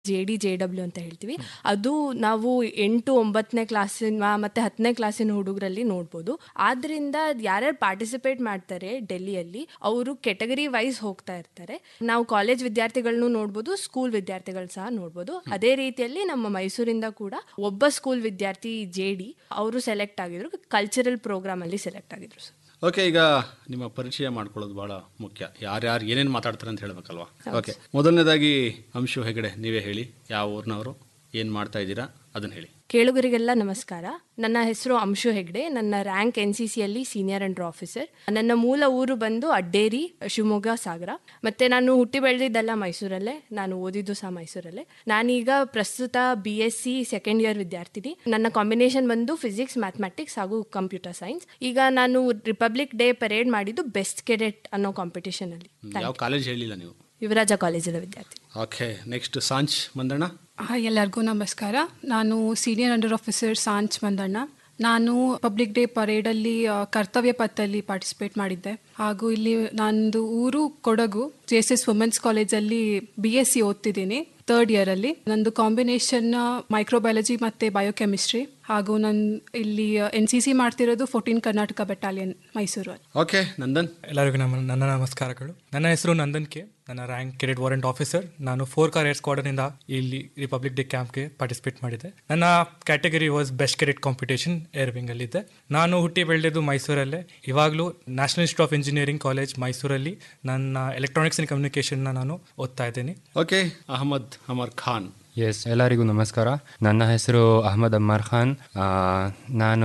J D J W ಅಂತ ಹೇಳ್ತೀವಿ ಅದು ನಾವು ಎಂಟು ಒಂಬತ್ತನೇ ಕ್ಲಾಸಿನ ಮತ್ತೆ ಹತ್ತನೇ ಕ್ಲಾಸಿನ ಹುಡುಗರಲ್ಲಿ ನೋಡ್ಬೋದು ಆದ್ರಿಂದ ಯಾರ್ಯಾರು ಪಾರ್ಟಿಸಿಪೇಟ್ ಮಾಡ್ತಾರೆ ಡೆಲ್ಲಿಯಲ್ಲಿ ಅವರು ಕೆಟಗರಿ ವೈಸ್ ಹೋಗ್ತಾ ಇರ್ತಾರೆ ನಾವು ಕಾಲೇಜ್ ವಿದ್ಯಾರ್ಥಿಗಳನ್ನೂ ನೋಡ್ಬೋದು ಸ್ಕೂಲ್ ವಿದ್ಯಾರ್ಥಿಗಳು ಸಹ ನೋಡ್ಬೋದು ಅದೇ ರೀತಿಯಲ್ಲಿ ನಮ್ಮ ಮೈಸೂರಿಂದ ಕೂಡ ಒಬ್ಬ ಸ್ಕೂಲ್ ವಿದ್ಯಾರ್ಥಿ ಜೆ ಡಿ ಅವರು ಸೆಲೆಕ್ಟ್ ಆಗಿದ್ರು ಕಲ್ಚರಲ್ ಪ್ರೋಗ್ರಾಮ್ ಅಲ್ಲಿ ಸೆಲೆಕ್ಟ್ ಆಗಿದ್ರು ಸರ್ ಓಕೆ ಈಗ ನಿಮ್ಮ ಪರಿಚಯ ಮಾಡ್ಕೊಳ್ಳೋದು ಬಹಳ ಮುಖ್ಯ ಯಾರ್ಯಾರು ಏನೇನು ಮಾತಾಡ್ತಾರೆ ಅಂತ ಹೇಳ್ಬೇಕಲ್ವಾ ಓಕೆ ಮೊದಲನೇದಾಗಿ ಅಂಶು ಹೆಗಡೆ ನೀವೇ ಹೇಳಿ ಯಾವ ಊರಿನವರು ಏನು ಮಾಡ್ತಾ ಇದ್ದೀರಾ ಅದನ್ನ ಹೇಳಿ ಕೇಳುಗರಿಗೆಲ್ಲ ನಮಸ್ಕಾರ ನನ್ನ ಹೆಸರು ಅಂಶು ಹೆಗ್ಡೆ ನನ್ನ ರ್ಯಾಂಕ್ ಎನ್ ಸಿ ಸಿಯಲ್ಲಿ ಸೀನಿಯರ್ ಅಂಡರ್ ಆಫೀಸರ್ ನನ್ನ ಮೂಲ ಊರು ಬಂದು ಅಡ್ಡೇರಿ ಶಿವಮೊಗ್ಗ ಸಾಗರ ಮತ್ತೆ ನಾನು ಹುಟ್ಟಿ ಬೆಳೆದಿದ್ದೆಲ್ಲ ಮೈಸೂರಲ್ಲೇ ನಾನು ಓದಿದ್ದು ಸಹ ಮೈಸೂರಲ್ಲೇ ನಾನೀಗ ಪ್ರಸ್ತುತ B S C second year ವಿದ್ಯಾರ್ಥಿನಿ ನನ್ನ ಕಾಂಬಿನೇಷನ್ ಬಂದು ಫಿಸಿಕ್ಸ್ ಮ್ಯಾಥಮೆಟಿಕ್ಸ್ ಹಾಗೂ ಕಂಪ್ಯೂಟರ್ ಸೈನ್ಸ್ ಈಗ ನಾನು ರಿಪಬ್ಲಿಕ್ ಡೇ ಪರೇಡ್ ಮಾಡಿದ್ದು ಬೆಸ್ಟ್ ಕೆಡೆಟ್ ಅನ್ನೋ ಕಾಂಪಿಟೇಷನ್ ಅಲ್ಲಿ ಯಾವ ಕಾಲೇಜ್ ಹೇಳಿಲ್ಲ ನೀವು ಯುವರಾಜ ಕಾಲೇಜಿನ ವಿದ್ಯಾರ್ಥಿ okay next Sanch Mandanna hi ಎಲ್ಲರಿಗೂ ನಮಸ್ಕಾರ ನಾನು senior under officer Sanch Mandanna ನಾನು ಪಬ್ಲಿಕ್ ಡೇ ಪರೇಡಲ್ಲಿ ಆ, ಕರ್ತವ್ಯ ಪಥಲ್ಲಿ ಪಾರ್ಟಿಸಿಪೇಟ್ ಮಾಡಿದ್ದೆ ಹಾಗೂ ಇಲ್ಲಿ ನಂದು ಊರು Kodagu J S S women's ಕಾಲೇಜಲ್ಲಿ ಬಿ ಎಸ್ ಸಿ ಓದ್ತಿದ್ದೀನಿ ಥರ್ಡ್ ಇಯರಲ್ಲಿ ನಂದು ಕಾಂಬಿನೇಷನ್ ಮೈಕ್ರೋಬಯಾಲಜಿ ಮತ್ತು ಬಯೋಕೆಮಿಸ್ಟ್ರಿ ಹಾಗೂ ನಾನು ಇಲ್ಲಿ ಎನ್ ಸಿ ಸಿ ಮಾಡ್ತಿರೋದು fourteen Karnataka battalion Mysuru okay Nandan ಎಲ್ಲರಿಗೂ ನಮ್ಮ ನನ್ನ ನಮಸ್ಕಾರಗಳು ನನ್ನ ಹೆಸರು ನಂದನ್ ಕೆ ನನ್ನ ರ್ಯಾಂಕ್ ಕೆಡೆಟ್ ವಾರೆಂಟ್ ಆಫೀಸರ್ ನಾನು ಫೋರ್ ಕಾರ್ ಏರ್ ಸ್ಕ್ವಾಡನಿಂದ ಇಲ್ಲಿ ರಿಪಬ್ಲಿಕ್ ಡೇ ಕ್ಯಾಂಪ್ಗೆ ಪಾರ್ಟಿಸಿಪೇಟ್ ಮಾಡಿದ್ದೆ ನನ್ನ category was best cadet competition air wing ಅಲ್ಲಿದ್ದೆ ನಾನು ಹುಟ್ಟಿ ಬೆಳೆದಿದ್ದು ಮೈಸೂರಲ್ಲೇ ಇವಾಗಲೂ national institute of engineering college ಮೈಸೂರಲ್ಲಿ ನನ್ನ ಎಲೆಕ್ಟ್ರಾನಿಕ್ಸ್ ಅಂಡ್ ಕಮ್ಯುನಿಕೇಷನ್ನ ನಾನು ಓದ್ತಾ ಇದ್ದೀನಿ ಓಕೆ ಅಹಮದ್ ಅಮರ್ ಖಾನ್ ಎಸ್ ಎಲ್ಲರಿಗೂ ನಮಸ್ಕಾರ ನನ್ನ ಹೆಸರು ಅಹಮದ್ ಅಮ್ಮರ್ ಖಾನ್ ಆ, ನಾನು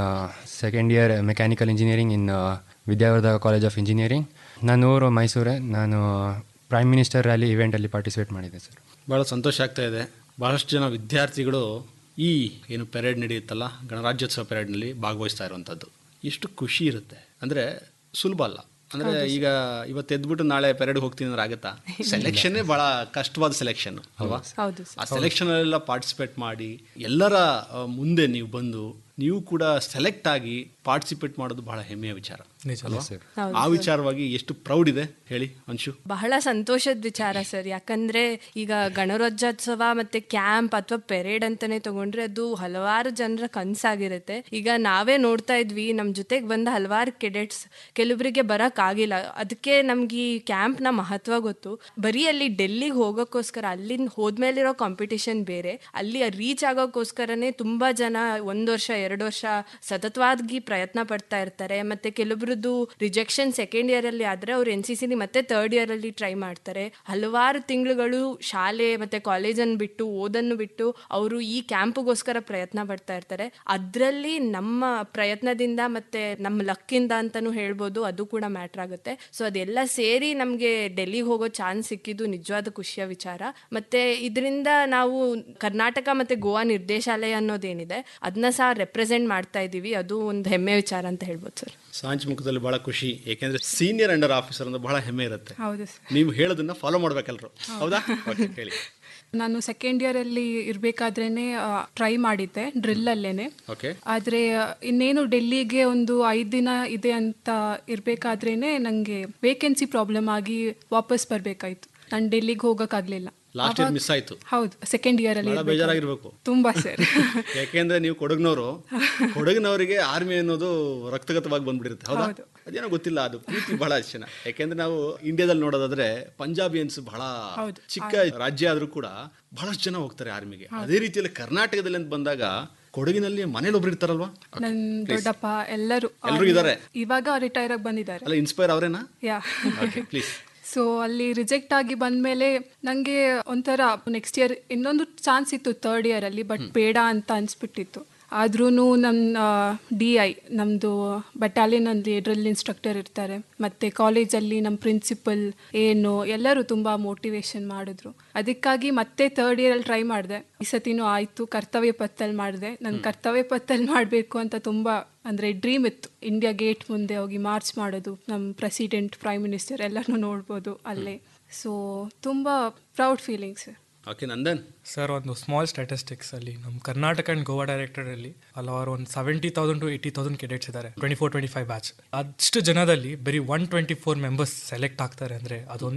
second year mechanical engineering in Vidyavardhaka college of engineering ನನ್ನ ಊರು ಮೈಸೂರೇ ನಾನು ಪ್ರೈಮ್ ಮಿನಿಸ್ಟರ್ ರ್ಯಾಲಿ ಇವೆಂಟಲ್ಲಿ ಪಾರ್ಟಿಸಿಪೇಟ್ ಮಾಡಿದ್ದೆ ಸರ್ ಭಾಳ ಸಂತೋಷ ಆಗ್ತಾ ಇದೆ ಭಾಳಷ್ಟು ಜನ ವಿದ್ಯಾರ್ಥಿಗಳು ಈ ಏನು ಪೆರೇಡ್ ನಡೆಯುತ್ತಲ್ಲ ಗಣರಾಜ್ಯೋತ್ಸವ ಪೆರೇಡ್ನಲ್ಲಿ ಭಾಗವಹಿಸ್ತಾ ಇರುವಂಥದ್ದು ಎಷ್ಟು ಖುಷಿ ಇರುತ್ತೆ ಅಂದರೆ ಸುಲಭ ಅಲ್ಲ ಅಂದರೆ ಈಗ ಇವತ್ತು ಎದ್ಬಿಟ್ಟು ನಾಳೆ ಪೆರೇಡ್ಗೆ ಹೋಗ್ತೀನಿ ಅಂದ್ರೆ ಆಗುತ್ತಾ ಸೆಲೆಕ್ಷನ್ನೇ ಭಾಳ ಕಷ್ಟವಾದ ಸೆಲೆಕ್ಷನ್ ಅಲ್ವಾ ಹೌದು ಆ ಸೆಲೆಕ್ಷನ್ ಅಲ್ಲೆಲ್ಲ ಪಾರ್ಟಿಸಿಪೇಟ್ ಮಾಡಿ ಎಲ್ಲರ ಆ, ಮುಂದೆ ನೀವು ಬಂದು ನೀವು ಕೂಡ ಸೆಲೆಕ್ಟ್ ಆಗಿ ಪಾರ್ಟಿಸಿಪೇಟ್ ಮಾಡೋದು ಬಹಳ ಹೆಮ್ಮೆಯ ವಿಚಾರ ನಿಜ ಅಲ್ವಾ ಸರ್ ಆ ವಿಚಾರವಾಗಿ ಎಷ್ಟು ಪ್ರೌಡ್ ಇದೆ ಹೇಳಿ ಅಂಶು ಬಹಳ ಸಂತೋಷದ ವಿಚಾರ ಸರ್ ಯಾಕಂದ್ರೆ ಈಗ ಗಣರಾಜ್ಯೋತ್ಸವ ಮತ್ತೆ ಕ್ಯಾಂಪ್ ಅಥವಾ ಪೆರೇಡ್ ಅಂತಾನೆ ತಗೊಂಡ್ರೆ ಅದು ಹಲವಾರು ಜನರ ಕನ್ಸಾಗಿರುತ್ತೆ ಈಗ ನಾವೇ ನೋಡ್ತಾ ಇದ್ವಿ ನಮ್ ಜೊತೆಗೆ ಬಂದ ಹಲವಾರು ಕೆಡೆಟ್ಸ್ ಕೆಲವರಿಗೆ ಬರಕ್ ಆಗಿಲ್ಲ ಅದಕ್ಕೆ ನಮ್ಗೆ ಈ ಕ್ಯಾಂಪ್ ನ ಮಹತ್ವ ಗೊತ್ತು ಬರೀ ಅಲ್ಲಿ ಡೆಲ್ಲಿಗೆ ಹೋಗೋಕ್ಕೋಸ್ಕರ ಅಲ್ಲಿಂದ ಹೋದ್ಮೇಲಿರೋ ಕಾಂಪಿಟಿಷನ್ ಬೇರೆ ಅಲ್ಲಿ ರೀಚ್ ಆಗೋಕ್ಕೋಸ್ಕರನೇ ತುಂಬಾ ಜನ ಒಂದ್ ವರ್ಷ ಎರಡು ವರ್ಷ ಸತತವಾಗಿ ಪ್ರಯತ್ನ ಪಡ್ತಾ ಇರ್ತಾರೆ ಮತ್ತೆ ಕೆಲವರದ್ದು ರಿಜೆಕ್ಷನ್ ಸೆಕೆಂಡ್ ಇಯರ್ ಅಲ್ಲಿ ಆದ್ರೆ ಅವ್ರು ಎನ್ ಸಿ ಸಿ ಮತ್ತೆ ಥರ್ಡ್ ಇಯರ್ ಅಲ್ಲಿ ಟ್ರೈ ಮಾಡ್ತಾರೆ ಹಲವಾರು ತಿಂಗಳುಗಳು ಶಾಲೆ ಮತ್ತೆ ಕಾಲೇಜನ್ನು ಬಿಟ್ಟು ಓದನ್ನು ಬಿಟ್ಟು ಅವರು ಈ ಕ್ಯಾಂಪ್ಗೋಸ್ಕರ ಪ್ರಯತ್ನ ಪಡ್ತಾ ಇರ್ತಾರೆ ಅದರಲ್ಲಿ ನಮ್ಮ ಪ್ರಯತ್ನದಿಂದ ಮತ್ತೆ ನಮ್ಮ ಲಕ್ಕಿಂದ ಅಂತಾನು ಹೇಳ್ಬೋದು ಅದು ಕೂಡ ಮ್ಯಾಟ್ರ್ ಆಗುತ್ತೆ ಸೊ ಅದೆಲ್ಲ ಸೇರಿ ನಮಗೆ ಡೆಲ್ಲಿಗೆ ಹೋಗೋ ಚಾನ್ಸ್ ಸಿಕ್ಕಿದ್ದು ನಿಜವಾದ ಖುಷಿಯ ವಿಚಾರ ಮತ್ತೆ ಇದರಿಂದ ನಾವು ಕರ್ನಾಟಕ ಮತ್ತೆ ಗೋವಾ ನಿರ್ದೇಶಾಲಯ ಅನ್ನೋದೇನಿದೆ ಅದನ್ನ ಸಹ ರೆಪ್ರೆಸೆಂಟ್ ಮಾಡ್ತಾ ಇದ್ದೀವಿ ಅದು ಒಂದು ಹೆಮ್ಮೆ ವಿಚಾರ ಅಂತ ಹೇಳ್ಬೋದು ಸರ್ ಸಾಂಚ್ ಮುಖದಲ್ಲಿ ಬಹಳ ಖುಷಿ ಯಾಕೆಂದ್ರೆ ಸೀನಿಯರ್ ಅಂಡರ್ ಆಫೀಸರ್ ಅಂದ್ರೆ ಬಹಳ ಹೆಮ್ಮೆ ಇರುತ್ತೆ ಹೌದು ಸರ್ ನೀವು ಹೇಳೋದನ್ನ ಫಾಲೋ ಮಾಡ್ಬೇಕಲ್ರು ಹೌದಾ Okay, ಹೇಳಿ ನಾನು ಸೆಕೆಂಡ್ ಇಯರಲ್ಲಿ ಇರಬೇಕಾದ್ರೇ ಟ್ರೈ ಮಾಡಿದ್ದೆ ಡ್ರಿಲ್ಲಲ್ಲೇನೆ ಓಕೆ ಆದರೆ ಇನ್ನೇನು ಡೆಲ್ಲಿಗೆ ಒಂದು ಐದು ದಿನ ಇದೆ ಅಂತ ಇರಬೇಕಾದ್ರೇ ನನಗೆ ವೇಕೆನ್ಸಿ ಪ್ರಾಬ್ಲಮ್ ಆಗಿ ವಾಪಸ್ ಬರಬೇಕಾಯ್ತು ನಾನು ಡೆಲ್ಲಿಗೆ ಹೋಗೋಕ್ಕಾಗಲಿಲ್ಲ ಲಾಸ್ಟ್ ಇಯರ್ ಮಿಸ್ ಆಯ್ತು ಹೌದು ಸೆಕೆಂಡ್ ಇಯರಲ್ಲಿ ಬಹಳ ಬೇಜಾರಾಗಿರ್ಬೇಕು ತುಂಬ ಸರ್ ಯಾಕೆಂದ್ರೆ ನೀವು ಕೊಡಗ್ನವರು ಕೊಡಗಿನವರಿಗೆ ಆರ್ಮಿ ಅನ್ನೋದು ರಕ್ತಗತವಾಗಿ ಬಂದ್ಬಿಟ್ಟಿರುತ್ತೆ ಹೌದಾ ಅದೇನೋ ಗೊತ್ತಿಲ್ಲ ಅದು ಪ್ರೀತಿ ಬಹಳ ಜನ ಯಾಕೆಂದ್ರೆ ನಾವು ಇಂಡಿಯಾದಲ್ಲಿ ನೋಡೋದಾದ್ರೆ ಪಂಜಾಬಿಯನ್ಸ್ ಬಹಳ ಚಿಕ್ಕ ರಾಜ್ಯ ಆದ್ರೂ ಕೂಡ ಬಹಳಷ್ಟು ಜನ ಹೋಗ್ತಾರೆ ಆರ್ಮಿಗೆ ಅದೇ ರೀತಿಯಲ್ಲಿ ಕರ್ನಾಟಕದಲ್ಲಿ ಅಂತ ಬಂದಾಗ ಕೊಡಗಿನಲ್ಲಿ ಮನೇಲಿ ಒಬ್ರು ಇರ್ತಾರಲ್ವಾ ನನ್ನ ದೊಡ್ಡಪ್ಪ ಎಲ್ಲರೂ ಎಲ್ರೂ ಇದ್ದಾರೆ ಇವಾಗ ರಿಟೈರ್ ಆಗಿ ಬಂದಿದ್ದಾರೆ ಅಲ್ಲ ಇನ್ಸ್ಪೈರ್ ಅವರೇನಾ ಯಾ ಓಕೆ ಪ್ಲೀಸ್ ಸೊ ಅಲ್ಲಿ ರಿಜೆಕ್ಟ್ ಆಗಿ ಬಂದಮೇಲೆ ನನಗೆ ಒಂಥರ ನೆಕ್ಸ್ಟ್ ಇಯರ್ ಇನ್ನೊಂದು ಚಾನ್ಸ್ ಇತ್ತು ಥರ್ಡ್ ಇಯರಲ್ಲಿ ಬಟ್ ಬೇಡ ಅಂತ ಅನಿಸ್ಬಿಟ್ಟಿತ್ತು ಆದ್ರೂ ನಮ್ಮ ಡಿ ಐ ನಮ್ಮದು ಬಟಾಲಿಯನಲ್ಲಿ ಡ್ರಿಲ್ ಇನ್ಸ್ಟ್ರಕ್ಟರ್ ಇರ್ತಾರೆ ಮತ್ತು ಕಾಲೇಜಲ್ಲಿ ನಮ್ಮ ಪ್ರಿನ್ಸಿಪಲ್ ಏನು ಎಲ್ಲರೂ ತುಂಬ ಮೋಟಿವೇಶನ್ ಮಾಡಿದ್ರು ಅದಕ್ಕಾಗಿ ಮತ್ತೆ ಥರ್ಡ್ ಇಯರಲ್ಲಿ ಟ್ರೈ ಮಾಡಿದೆ ಈ ಸತಿನೂ ಆಯಿತು ಕರ್ತವ್ಯ ಪಥಲ್ಲಿ ಮಾಡಿದೆ ನನ್ನ ಕರ್ತವ್ಯ ಪಥಲ್ಲಿ ಮಾಡಬೇಕು ಅಂತ ತುಂಬ ಅಂದರೆ ಡ್ರೀಮ್ ಇತ್ತು ಇಂಡಿಯಾ ಗೇಟ್ ಮುಂದೆ ಹೋಗಿ ಮಾರ್ಚ್ ಮಾಡೋದು ನಮ್ಮ ಪ್ರೆಸಿಡೆಂಟ್ ಪ್ರೈಮ್ ಮಿನಿಸ್ಟರ್ ಎಲ್ಲರನ್ನೂ ನೋಡ್ಬೋದು ಅಲ್ಲೇ ಸೊ ತುಂಬ proud feelings okay Nandan sir ಒಂದು ಸ್ಮಾಲ್ ಸ್ಟ್ಯಾಟಿಸ್ಟಿಕ್ಸ್ ಅಲ್ಲಿ ನಮ್ಮ ಕರ್ನಾಟಕ ಅಂಡ್ ಗೋವಾ ಡೈರೆಕ್ಟರ್ ಅಲ್ಲಿ ಹಲವಾರು ಒಂದು seventy thousand to eighty thousand cadets ಇದ್ದಾರೆ twenty four twenty five batch ಅಷ್ಟು ಜನದಲ್ಲಿ ಬರೀ one twenty four members select ಆಗ್ತಾರೆ ಅಂದ್ರೆ ಅದೊಂದು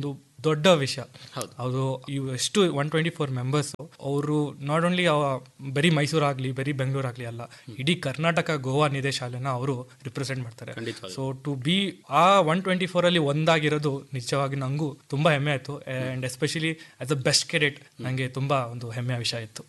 ದೊಡ್ಡ ವಿಷಯ ಅದು ಇವು ಎಷ್ಟು ಒನ್ ಟ್ವೆಂಟಿ ಫೋರ್ ಮೆಂಬರ್ಸ್ ಅವರು ನಾಟ್ ಓನ್ಲಿ ಬರೀ ಮೈಸೂರು ಆಗಲಿ ಬರೀ ಬೆಂಗಳೂರು ಆಗಲಿ ಅಲ್ಲ ಇಡೀ ಕರ್ನಾಟಕ ಗೋವಾ ನಿದೇಶಾಲಯನ ಅವರು ರಿಪ್ರೆಸೆಂಟ್ ಮಾಡ್ತಾರೆ so to be a one twenty four ಅಲ್ಲಿ ಒಂದಾಗಿರೋದು ನಿಜವಾಗಿ ನಂಗೂ ತುಂಬಾ ಹೆಮ್ಮೆ ಆಯ್ತು and especially as a best cadet ನಂಗೆ ತುಂಬಾ ಒಂದು ಹೆಮ್ಮೆಯ ವಿಷಯ ಇತ್ತು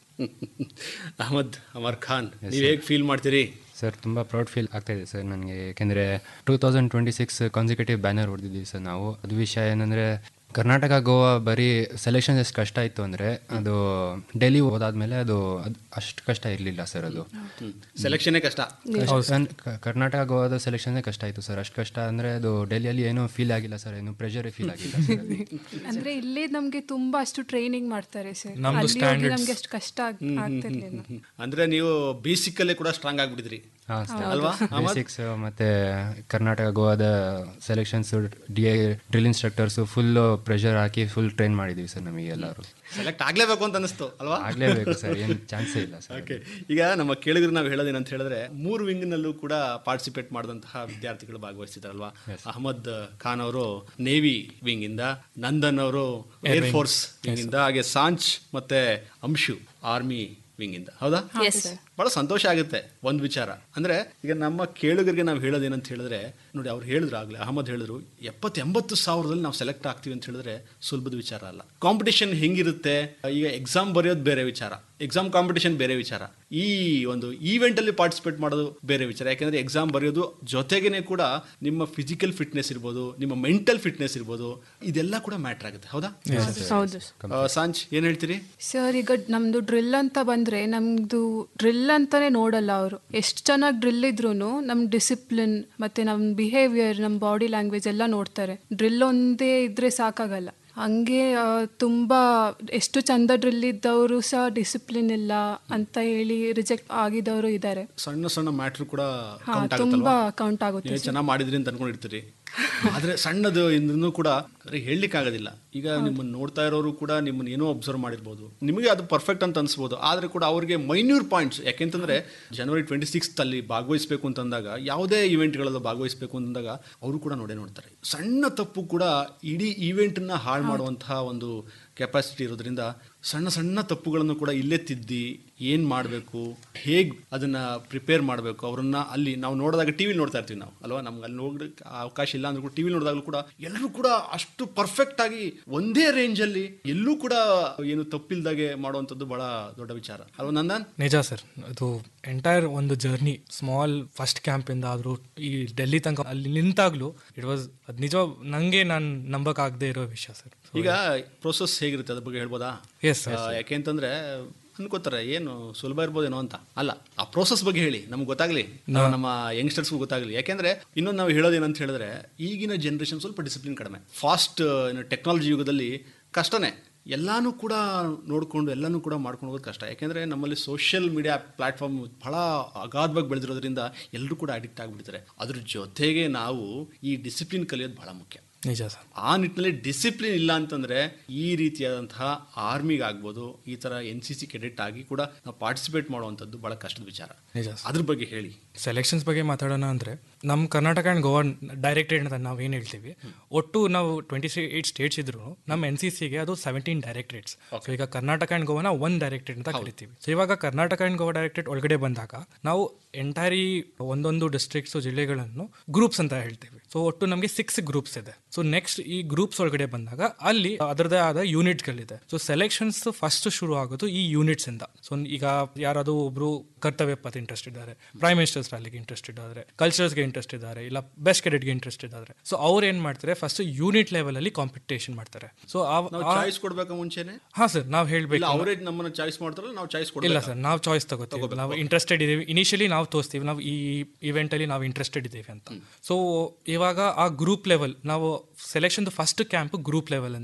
ಅಹಮದ್ ಅಮರ್ ಖಾನ್ ನೀವು ಹೇಗೆ ಫೀಲ್ ಮಾಡ್ತೀರಿ ಸರ್ ತುಂಬ ಪ್ರೌಡ್ ಫೀಲ್ ಆಗ್ತಾ ಇದೆ ಸರ್ ನನಗೆ ಯಾಕೆಂದರೆ two thousand twenty six consecutive banner ಹೊಡೆದಿದ್ದೀವಿ ಸರ್ ನಾವು ಅದು ವಿಷಯ ಏನಂದರೆ ಕರ್ನಾಟಕ ಗೋವಾ ಬರೀ ಸೆಲೆಕ್ಷನ್ ಎಷ್ಟು ಕಷ್ಟ ಇತ್ತು ಅಂದರೆ ಅದು ಡೆಲ್ಲಿ ಹೋದಾದ್ಮೇಲೆ ಅದು ಅದು ಅಷ್ಟು ಕಷ್ಟ ಇರಲಿಲ್ಲ ಸರ್ ಅದು ಸೆಲೆಕ್ಷನ್ನೇ ಕಷ್ಟ ಅಷ್ಟ್- ಕ- ಕರ್ನಾಟಕ ಗೋವಾದ ಸೆಲೆಕ್ಷನ್ನೇ ಕಷ್ಟ ಆಯಿತು ಸರ್ ಅಷ್ಟು ಕಷ್ಟ ಅಂದರೆ ಅದು ಡೆಲ್ಲಿಯಲ್ಲಿ ಏನೂ ಫೀಲ್ ಆಗಿಲ್ಲ ಸರ್ ಏನು ಪ್ರೆಷರೇ ಫೀಲ್ ಆಗಿಲ್ಲ ಸರ್ ಅಲ್ಲಿ. ಅಂದ್ರೆ ಇಲ್ಲೇ ನಮ್ಗೆ ತುಂಬಾ ಅಷ್ಟು ಟ್ರೈನಿಂಗ್ ಮಾಡ್ತಾರೆ ಸರ್ ನಮ್ದು ಅಲ್ಲಿ ಹೋಗಿ standards. ನಮ್ಗೆ ಅಷ್ಟು ಕಷ್ಟ ಆಗ್- ಆಗ್ತಿರ್ಲಿಲ್ಲ ಅಂದ್ರೆ ನೀವು ಬೇಸಿಕಲ್ಲೇ ಕೂಡ ಸ್ಟ್ರಾಂಗ್ ಆಗ್ಬಿಟ್ಟಿದ್ರಿ ಹಾಂ ಸರ್ ಅಲ್ವಾ ಬೇಸಿಕ್ಸ್ ಮತ್ತು ಕರ್ನಾಟಕ ಗೋವಾದ selections D I drill instructors full pressure ಹಾಕಿ ಫುಲ್ ಟ್ರೈನ್ ಮಾಡಿದ್ದೀವಿ ಸರ್ ನಮಗೆ ಎಲ್ಲರೂ ಸೆಲೆಕ್ಟ್ ಆಗ್ಲೇಬೇಕು ಅಂತ ಅನಿಸ್ತು ಅಲ್ವಾ ಆಗಲೇಬೇಕು ಸರ್ ಏನು ಚಾನ್ಸೇ ಇಲ್ಲ ಸರ್ ಓಕೆ ಈಗ ನಮ್ಮ ಕೇಳಿದ್ರು ನಾವು ಹೇಳೋದೇನಂತ ಹೇಳಿದ್ರೆ ಮೂರು ವಿಂಗ್ನಲ್ಲೂ ಕೂಡ ಪಾರ್ಟಿಸಿಪೇಟ್ ಮಾಡಿದಂತಹ ವಿದ್ಯಾರ್ಥಿಗಳು ಭಾಗವಹಿಸಿದಾರಲ್ವಾ ಅಹಮದ್ ಖಾನ್ ಅವರು ನೇವಿ ವಿಂಗ್ ಇಂದ ನಂದನ್ ಅವರು ಏರ್ ಫೋರ್ಸ್ ವಿಂಗ್ ಇಂದ ಹಾಗೆ ಸಾಂಚ್ ಮತ್ತೆ ಅಂಶು ಆರ್ಮಿ ವಿಂಗ್ ಇಂದ ಹೌದಾ ಎಸ್ ಸರ್ ಬಹಳ ಸಂತೋಷ ಆಗುತ್ತೆ ಒಂದು ವಿಚಾರ ಅಂದ್ರೆ ಈಗ ನಮ್ಮ ಕೇಳುಗರಿಗೆ ನಾವು ಹೇಳೋದೇನಂತ ಹೇಳಿದ್ರೆ ನೋಡಿ ಅವ್ರು ಹೇಳಿದ್ರು ಆಗ್ಲೇ ಅಹಮದ್ ಹೇಳಿದ್ರು ಎಪ್ಪತ್ತು ಎಂಬತ್ತು ಸಾವಿರದಲ್ಲಿ ನಾವು ಸೆಲೆಕ್ಟ್ ಆಗ್ತೀವಿ ಅಂತ ಹೇಳಿದ್ರೆ ಸುಲಭದ ವಿಚಾರ ಅಲ್ಲ ಕಾಂಪಿಟೇಷನ್ ಹೆಂಗಿರುತ್ತೆ ಈಗ ಎಕ್ಸಾಮ್ ಬರೆಯೋದು ಬೇರೆ ವಿಚಾರ ಎಕ್ಸಾಮ್ ಕಾಂಪಿಟೇಷನ್ ಬೇರೆ ವಿಚಾರ ಈ ಒಂದು ಈವೆಂಟ್ ಅಲ್ಲಿ ಪಾರ್ಟಿಸಿಪೇಟ್ ಮಾಡೋದು ಬೇರೆ ವಿಚಾರ ಯಾಕಂದ್ರೆ ಎಕ್ಸಾಮ್ ಬರೆಯೋದು ಜೊತೆಗೇನೆ ಕೂಡ ನಿಮ್ಮ ಫಿಸಿಕಲ್ ಫಿಟ್ನೆಸ್ ಇರ್ಬೋದು ನಿಮ್ಮ ಮೆಂಟಲ್ ಫಿಟ್ನೆಸ್ ಇರ್ಬೋದು ಇದೆಲ್ಲ ಕೂಡ ಮ್ಯಾಟರ್ ಆಗುತ್ತೆ ಹೌದಾ ಹೌದು ಆ, ಸಾಂಚ್ ಏನ್ ಹೇಳ್ತೀರಿ ಸರ್ ಈಗ ನಮ್ದು ಡ್ರಿಲ್ ಅಂತ ಬಂದ್ರೆ ನಮ್ದು ಡ್ರಿಲ್ ಅಂತಾನೆ ನೋಡಲ್ಲ ಅವರು ಎಷ್ಟು ಚೆನ್ನಾಗಿ ಡ್ರಿಲ್ ಇದ್ರು ನಮ್ ಡಿಸಿಪ್ಲಿನ್ ಮತ್ತೆ ನಮ್ ಬಿಹೇವಿಯರ್ ನಮ್ ಬಾಡಿ ಲ್ಯಾಂಗ್ವೇಜ್ ಎಲ್ಲ ನೋಡ್ತಾರೆ ಡ್ರಿಲ್ ಒಂದೇ ಇದ್ರೆ ಸಾಕಾಗಲ್ಲ ಹಂಗೆ ಆ, ತುಂಬಾ ಎಷ್ಟು ಚಂದ ಡ್ರಿಲ್ ಇದ್ದವರು ಸಹ ಡಿಸಿಪ್ಲಿನ್ ಇಲ್ಲ ಅಂತ ಹೇಳಿ ರಿಜೆಕ್ಟ್ ಆಗಿದವರು ಇದ್ದಾರೆ ಸಣ್ಣ ಸಣ್ಣ ಮ್ಯಾಟ್ರ್ ಕೂಡ ಹಾ ಕೌಂಟ್ ತುಂಬಾ ಆಗುತ್ತಲ್ವಾ ಕೌಂಟ್ ಆಗುತ್ತೆ ನೀವು ಚೆನ್ನಾಗಿ ಮಾಡಿದ್ರಿ ಅಂತ ಅನ್ಕೊಂಡಿರ್ತೀರಿ ಆದ್ರೆ ಸಣ್ಣದು ಇನ್ನೂ ಕೂಡ ಹೇಳಲಿಕ್ಕೆ ಆಗೋದಿಲ್ಲ ಈಗ ನಿಮ್ಮನ್ನ ನೋಡ್ತಾ ಇರೋರು ಕೂಡ ನಿಮ್ಮನ್ನ ಏನೋ ಅಬ್ಸರ್ವ್ ಮಾಡಿರ್ಬೋದು ನಿಮಗೆ ಅದು ಪರ್ಫೆಕ್ಟ್ ಅಂತ ಅನ್ಸ್ಬೋದು ಆದ್ರೆ ಕೂಡ ಅವ್ರಿಗೆ ಮೈನ್ಯೂರ್ ಪಾಯಿಂಟ್ಸ್ ಯಾಕೆಂತಂದ್ರೆ ಜನವರಿ ಟ್ವೆಂಟಿ ಸಿಕ್ಸ್ತ್ ಅಲ್ಲಿ ಭಾಗವಹಿಸಬೇಕು ಅಂತಂದಾಗ ಯಾವುದೇ ಇವೆಂಟ್ಗಳಲ್ಲಿ ಭಾಗವಹಿಸಬೇಕು ಅಂತಂದಾಗ ಅವರು ಕೂಡ ನೋಡೇ ನೋಡ್ತಾರೆ ಸಣ್ಣ ತಪ್ಪು ಕೂಡ ಇಡೀ ಈವೆಂಟನ್ನ ಹಾಳು ಮಾಡುವಂತಹ ಒಂದು ಕೆಪಾಸಿಟಿ ಇರೋದ್ರಿಂದ ಸಣ್ಣ ಸಣ್ಣ ತಪ್ಪುಗಳನ್ನು ಕೂಡ ಇಲ್ಲೇ ತಿದ್ದಿ ಏನು ಮಾಡಬೇಕು ಹೇಗೆ ಅದನ್ನ ಪ್ರಿಪೇರ್ ಮಾಡಬೇಕು ಅವರನ್ನ ಅಲ್ಲಿ ನಾವು ನೋಡಿದಾಗ ಟಿವಿ ನೋಡ್ತಾ ಇರ್ತೀವಿ ನಾವು ಅಲ್ವಾ ನಮ್ಗೆ ಅಲ್ಲಿ ನೋಡೋಕೆ ಅವಕಾಶ ಇಲ್ಲ ಅಂದ್ರೂ ಕೂಡ ಟಿವಿ ನೋಡಿದಾಗಲೂ ಕೂಡ ಎಲ್ಲರೂ ಕೂಡ ಅಷ್ಟು ಪರ್ಫೆಕ್ಟ್ ಆಗಿ ಒಂದೇ ರೇಂಜಲ್ಲಿ ಎಲ್ಲೂ ಕೂಡ ಏನು ತಪ್ಪಿಲ್ದಾಗೆ ಮಾಡುವಂಥದ್ದು ಬಹಳ ದೊಡ್ಡ ವಿಚಾರ ಅಲ್ವಾ ನಂದನ್ ನಿಜ ಸರ್ ಅದು ಎಂಟೈರ್ ಒಂದು ಜರ್ನಿ ಸ್ಮಾಲ್ ಫಸ್ಟ್ ಕ್ಯಾಂಪಿಂದ ಆದರೂ ಈ ಡೆಲ್ಲಿ ತನಕ ಅಲ್ಲಿ ನಿಂತಾಗ್ಲೂ ಇಟ್ ವಾಸ್ ಅದು ನಿಜ ನನಗೆ ನಾನು ನಂಬಕ್ಕಾಗದೇ ಇರೋ ವಿಷಯ ಸರ್ ಈಗ ಪ್ರೊಸೆಸ್ ಹೇಗಿರುತ್ತೆ ಅದ್ರ ಬಗ್ಗೆ ಹೇಳ್ಬೋದಾ Yes, ಆ, ಯಾಕೆಂತಂದ್ರೆ ಅನ್ಕೋತಾರೆ ಏನು ಸುಲಭ ಇರ್ಬೋದೇನೋ ಅಂತ ಅಲ್ಲ ಆ ಪ್ರೋಸೆಸ್ ಬಗ್ಗೆ ಹೇಳಿ ನಮ್ಗೆ ಗೊತ್ತಾಗ್ಲಿ ನಾವು ನಮ್ಮ ಯಂಗ್ಸ್ಟರ್ಸ್ಗೂ ಗೊತ್ತಾಗ್ಲಿ ಯಾಕೆಂದ್ರೆ ಇನ್ನೊಂದು ನಾವು ಹೇಳೋದೇನಂತ ಹೇಳಿದ್ರೆ ಈಗಿನ ಜನರೇಷನ್ ಸ್ವಲ್ಪ ಡಿಸಿಪ್ಲಿನ್ ಕಡಿಮೆ ಫಾಸ್ಟ್ ಟೆಕ್ನಾಲಜಿ ಯುಗದಲ್ಲಿ ಕಷ್ಟನೇ ಎಲ್ಲಾನು ಕೂಡ ನೋಡಿಕೊಂಡು ಎಲ್ಲಾನು ಕೂಡ ಮಾಡ್ಕೊಂಡು ಹೋಗೋದು ಕಷ್ಟ ಯಾಕೆಂದ್ರೆ ನಮ್ಮಲ್ಲಿ ಸೋಷಿಯಲ್ ಮೀಡಿಯಾ ಪ್ಲಾಟ್ಫಾರ್ಮ್ ಬಹಳ ಅಗಾಧವಾಗಿ ಬೆಳೆದಿರೋದ್ರಿಂದ ಎಲ್ಲರೂ ಕೂಡ ಅಡಿಕ್ಟ್ ಆಗಿಬಿಡ್ತಾರೆ ಅದ್ರ ಜೊತೆಗೆ ನಾವು ಈ ಡಿಸಿಪ್ಲಿನ್ ಕಲಿಯೋದು ಬಹಳ ಮುಖ್ಯ ನಿಜ ಸರ್ ಆ ನಿಟ್ಟಿನಲ್ಲಿ ಡಿಸಿಪ್ಲಿನ್ ಇಲ್ಲ ಅಂತಂದ್ರೆ ಈ ರೀತಿಯಾದಂತಹ ಆರ್ಮಿಗೆ ಆಗ್ಬೋದು ಈ ತರ ಎನ್ ಸಿ ಸಿ ಕೆಡೆಟ್ ಆಗಿ ಕೂಡ ನಾವು ಪಾರ್ಟಿಸಿಪೇಟ್ ಮಾಡುವಂಥದ್ದು ಬಹಳ ಕಷ್ಟದ ವಿಚಾರ ನಿಜ ಸರ್ ಅದ್ರ ಬಗ್ಗೆ ಹೇಳಿ ಸೆಲೆಕ್ಷನ್ಸ್ ಬಗ್ಗೆ ಮಾತಾಡೋಣ ಅಂದರೆ ನಮ್ಮ ಕರ್ನಾಟಕ ಆ್ಯಂಡ್ ಗೋವಾ ಡೈರೆಕ್ಟರೇಟ್ ಅಂತ ನಾವು ಏನು ಹೇಳ್ತೀವಿ ಒಟ್ಟು ನಾವು ಟ್ವೆಂಟಿ ಸಿ ಏಯ್ಟ್ ಸ್ಟೇಟ್ಸ್ ಇದ್ರು ನಮ್ಮ ಎನ್ ಸಿ ಸಿಗೆ ಅದು ಸೆವೆಂಟೀನ್ ಡೈರೆಕ್ಟ್ರೇಟ್ಸ್ ಸೊ ಈಗ ಕರ್ನಾಟಕ ಆ್ಯಂಡ್ ಗೋವಾನ ಒನ್ ಡೈರೆಕ್ಟರೇಟ್ ಅಂತ ಕರಿತೀವಿ ಸೊ ಇವಾಗ ಕರ್ನಾಟಕ ಆ್ಯಂಡ್ ಗೋವಾ ಡೈರೆಕ್ಟರೇಟ್ ಒಳಗಡೆ ಬಂದಾಗ ನಾವು ಎಂಟೈರಿ ಒಂದೊಂದು ಡಿಸ್ಟ್ರಿಕ್ಟ್ಸು ಜಿಲ್ಲೆಗಳನ್ನು ಗ್ರೂಪ್ಸ್ ಅಂತ ಹೇಳ್ತೀವಿ ಸೊ ಒಟ್ಟು ನಮಗೆ ಸಿಕ್ಸ್ ಗ್ರೂಪ್ಸ್ ಇದೆ ಸೊ ನೆಕ್ಸ್ಟ್ ಈ ಗ್ರೂಪ್ಸ್ ಒಳಗಡೆ ಬಂದಾಗ ಅಲ್ಲಿ ಅದರದೇ ಆದ ಯೂನಿಟ್ಗಳಿದೆ ಸೊ ಸೆಲೆಕ್ಷನ್ಸ್ ಫಸ್ಟ್ ಶುರು ಆಗೋದು ಈ ಯೂನಿಟ್ಸ್ ಇಂದ ಸೊ ಈಗ ಯಾರಾದರೂ ಒಬ್ರು ಕರ್ತವ್ಯ ಪಥ ಇಂಟ್ರೆಸ್ಟ್ ಇದ್ದಾರೆ ಪ್ರೈಮ್ ಮಿನಿಸ್ಟರ್ಸ್ ರ್ಯಾಲಿಗೆ ಇಂಟ್ರೆಸ್ಟ್ ಇದ್ದಾರೆ ಕಲ್ಚರ್ಸ್ಗೆ ಇಂಟ್ರೆಸ್ಟ್ ಇದ್ದಾರೆ ಇಲ್ಲ ಬೆಸ್ಟ್ ಕೆಡೆಟ್ಗೆ ಇಂಟ್ರೆಸ್ಟ್ ಇದ್ದಾರೆ ಸೊ ಅವ್ರು ಏನ್ ಮಾಡ್ತಾರೆ ಫಸ್ಟ್ ಯೂನಿಟ್ ಲೆವೆಲ್ ಅಲ್ಲಿ ಕಾಂಪಿಟೇಷನ್ ಮಾಡ್ತಾರೆ ಸೊ ನಾವು ಚಾಯ್ಸ್ ಕೊಡ್ಬೇಕಾ ಮುಂಚೆನೆ ಹಾ ಸರ್ ನಾವು ಹೇಳ್ಬೇಕು ಇಲ್ಲ ಅವರೇ ನಮ್ಮನ್ನ ಚಾಯ್ಸ್ ಮಾಡ್ತಾರಲ್ಲ ನಾವು ಚಾಯ್ಸ್ ಇಲ್ಲ ಕೊಡಲ್ಲ ಸರ್ ನಾವು ಚಾಯ್ಸ್ ತಗೋತೀವಿ ನಾವು ಇಂಟ್ರೆಸ್ಟೆಡ್ ಇದೀವಿ ಇನಿಷಿಯಲಿ ನಾವು ತೋರಿಸ್ತೀವಿ ನಾವು ಈ ಇವೆಂಟ್ ಅಲ್ಲಿ ನಾವು ಇಂಟ್ರೆಸ್ಟೆಡ್ ಇದ್ದೀವಿ ಅಂತ ಸೊ ಇವಾಗ ಆ ಗ್ರೂಪ್ ಲೆವೆಲ್ ನಾವು selection first camp group level ಅಂತೀವಿ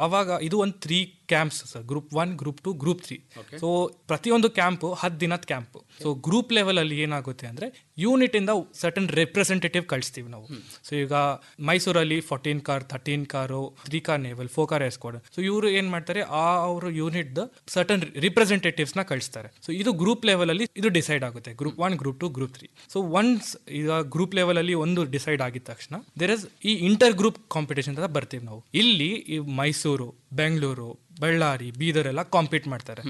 ಅವಾಗ ಇದು ಒಂದು three camps sir group one group two group three so ಪ್ರತಿಯೊಂದು ಕ್ಯಾಂಪು ಹತ್ತು ದಿನದ ಕ್ಯಾಂಪ್ ಸೊ ಗ್ರೂಪ್ ಲೆವೆಲ್ ಅಲ್ಲಿ ಏನಾಗುತ್ತೆ ಅಂದ್ರೆ ಯೂನಿಟ್ ಇಂದ ಸರ್ಟನ್ ರೆಪ್ರೆಸೆಂಟೇಟಿವ್ ಕಳಿಸ್ತೀವಿ ನಾವು ಸೊ ಈಗ ಮೈಸೂರಲ್ಲಿ fourteen car thirteen car three car naval four car ಎಸ್ಕೋಡ್ ಸೊ ಇವರು ಏನ್ ಮಾಡ್ತಾರೆ ಆ ಅವರು ಯೂನಿಟ್ ಸರ್ಟನ್ ರಿಪ್ರೆಸೆಂಟೇಟಿವ್ಸ್ ನ ಕಳಿಸ್ತಾರೆ ಸೊ ಇದು ಗ್ರೂಪ್ ಲೆವೆಲ್ ಅಲ್ಲಿ ಇದು ಡಿಸೈಡ್ ಆಗುತ್ತೆ group one group two group three so once ಈಗ ಗ್ರೂಪ್ ಲೆವೆಲ್ ಅಲ್ಲಿ ಒಂದು ಡಿಸೈಡ್ ಆಗಿದ ತಕ್ಷಣ there is a inter group competition ಅಂತ ಬರ್ತೀವಿ ನಾವು ಇಲ್ಲಿ ಈ ಮೈಸೂರು ಬೆಂಗಳೂರು ಬಳ್ಳಾರಿ ಬೀದರ್ ಎಲ್ಲ ಕಾಂಪೀಟ್ ಮಾಡ್ತಾರೆ